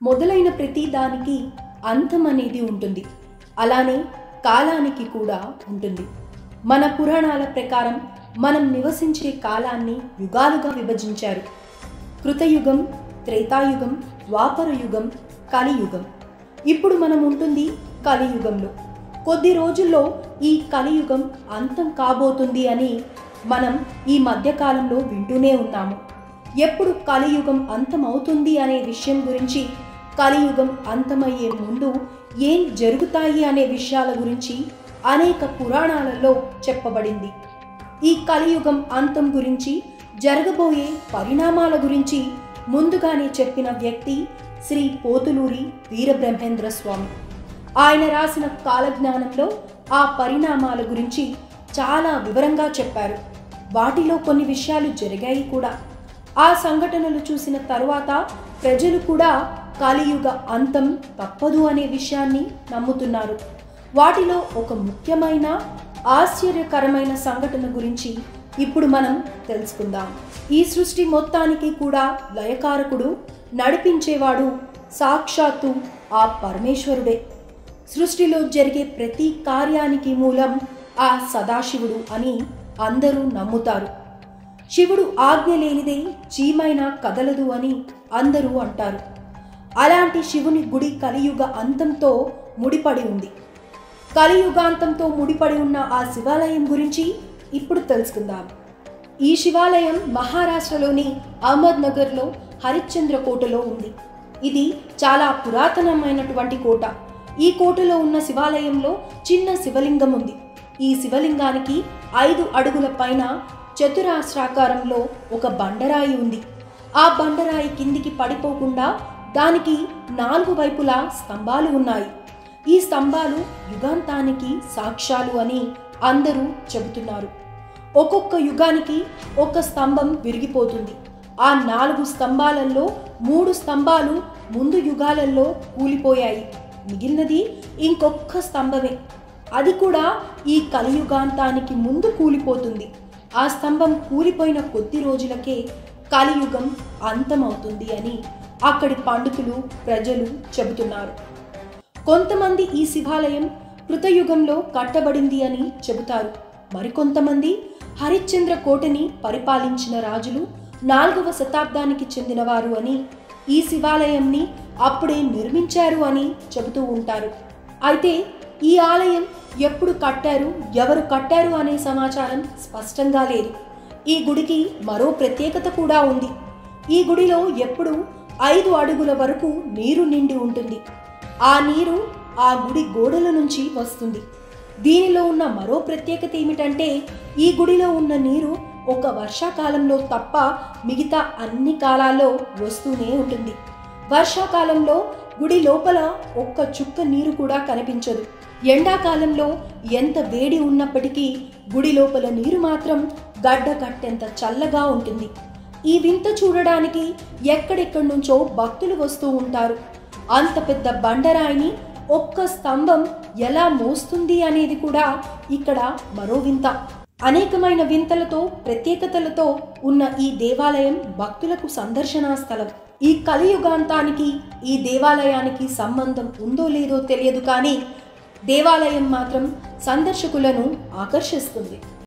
మొదలైన ప్రతి దానికి అంతం అనేది ఉంటుంది అలానే కాలానికి కూడా ఉంటుంది మన పురాణాల ప్రకారం మనం నివసించే కాలాన్ని యుగాలుగా విభజించారు కృతయుగం త్రేతాయుగం ద్వాపర యుగం కలియుగం ఇప్పుడు మనం ఉంటుంది కలియుగంలో కొద్ది రోజుల్లో ఈ కలియుగం అంతం కాబోతుంది అని మనం ఈ మధ్యకాలంలో వింటూనే ఉన్నాము ఎప్పుడు కలియుగం అంతం అవుతుంది అనే విషయం గురించి కలియుగం అంతమయ్యే ముందు ఏం జరుగుతాయి అనే విషయాల గురించి అనేక పురాణాలలో చెప్పబడింది ఈ కలియుగం అంతం గురించి జరగబోయే పరిణామాల గురించి ముందుగానే చెప్పిన వ్యక్తి శ్రీ పోతులూరి వీరబ్రహ్మేంద్ర స్వామి ఆయన రాసిన కాలజ్ఞానంలో ఆ పరిణామాల గురించి చాలా వివరంగా చెప్పారు వాటిలో కొన్ని విషయాలు జరిగాయి కూడా ఆ సంఘటనలు చూసిన తరువాత ప్రజలు కూడా కలియుగ అంతం తప్పదు అనే విషయాన్ని నమ్ముతున్నారు వాటిలో ఒక ముఖ్యమైన ఆశ్చర్యకరమైన సంఘటన గురించి ఇప్పుడు మనం తెలుసుకుందాం ఈ సృష్టి మొత్తానికి కూడా లయకారకుడు నడిపించేవాడు సాక్షాత్తు ఆ పరమేశ్వరుడే సృష్టిలో జరిగే ప్రతి కార్యానికి మూలం ఆ సదాశివుడు అని అందరూ నమ్ముతారు శివుడు ఆజ్ఞ లేనిదే చీమైనా కదలదు అని అందరూ అంటారు అలాంటి శివుని గుడి కలియుగ అంతంతో ముడిపడి ఉంది కలియుగాంతంతో ముడిపడి ఉన్న ఆ శివాలయం గురించి ఇప్పుడు తెలుసుకుందాం ఈ శివాలయం మహారాష్ట్రలోని అహ్మద్ నగర్లో హరిశ్చంద్ర కోటలో ఉంది ఇది చాలా పురాతనమైనటువంటి కోట ఈ కోటలో ఉన్న శివాలయంలో చిన్న శివలింగం ఉంది ఈ శివలింగానికి ఐదు అడుగుల పైన చతురాశ్రాకారంలో ఒక బండరాయి ఉంది ఆ బండరాయి కిందికి పడిపోకుండా దానికి నాలుగు వైపులా స్తంభాలు ఉన్నాయి ఈ స్తంభాలు యుగాంతానికి సాక్ష్యాలు అని అందరూ చెబుతున్నారు ఒక్కొక్క యుగానికి ఒక స్తంభం విరిగిపోతుంది ఆ నాలుగు స్తంభాలలో మూడు స్తంభాలు ముందు యుగాలలో కూలిపోయాయి మిగిలినది ఇంకొక్క స్తంభమే అది కూడా ఈ కలియుగాంతానికి ముందు కూలిపోతుంది ఆ స్తంభం కూలిపోయిన కొద్ది రోజులకే కలియుగం అంతమవుతుంది అని అక్కడి పండితులు ప్రజలు చెబుతున్నారు కొంతమంది ఈ శివాలయం కృతయుగంలో కట్టబడింది అని చెబుతారు మరికొంతమంది హరిశ్చంద్ర కోటని పరిపాలించిన రాజులు నాలుగవ శతాబ్దానికి చెందినవారు అని ఈ శివాలయంని అప్పుడే నిర్మించారు అని చెబుతూ ఉంటారు అయితే ఈ ఆలయం ఎప్పుడు కట్టారు ఎవరు కట్టారు అనే సమాచారం స్పష్టంగా లేదు ఈ గుడికి మరో ప్రత్యేకత కూడా ఉంది ఈ గుడిలో ఎప్పుడు ఐదు అడుగుల వరకు నీరు నిండి ఉంటుంది ఆ నీరు ఆ గుడి గోడల నుంచి వస్తుంది దీనిలో ఉన్న మరో ప్రత్యేకత ఏమిటంటే ఈ గుడిలో ఉన్న నీరు ఒక వర్షాకాలంలో తప్ప మిగతా అన్ని కాలాల్లో వస్తూనే ఉంటుంది వర్షాకాలంలో గుడి లోపల ఒక్క చుక్క నీరు కూడా కనిపించదు ఎండాకాలంలో ఎంత వేడి ఉన్నప్పటికీ గుడి లోపల నీరు మాత్రం గడ్డ కట్టెంత చల్లగా ఉంటుంది ఈ వింత చూడడానికి ఎక్కడెక్కడి నుంచో భక్తులు వస్తూ ఉంటారు అంత పెద్ద బండరాయిని ఒక్క స్తంభం ఎలా మోస్తుంది అనేది కూడా ఇక్కడ మరో వింత అనేకమైన వింతలతో ప్రత్యేకతలతో ఉన్న ఈ దేవాలయం భక్తులకు సందర్శనా స్థలం ఈ కలియుగాంతానికి ఈ దేవాలయానికి సంబంధం ఉందో లేదో తెలియదు కానీ దేవాలయం మాత్రం సందర్శకులను ఆకర్షిస్తుంది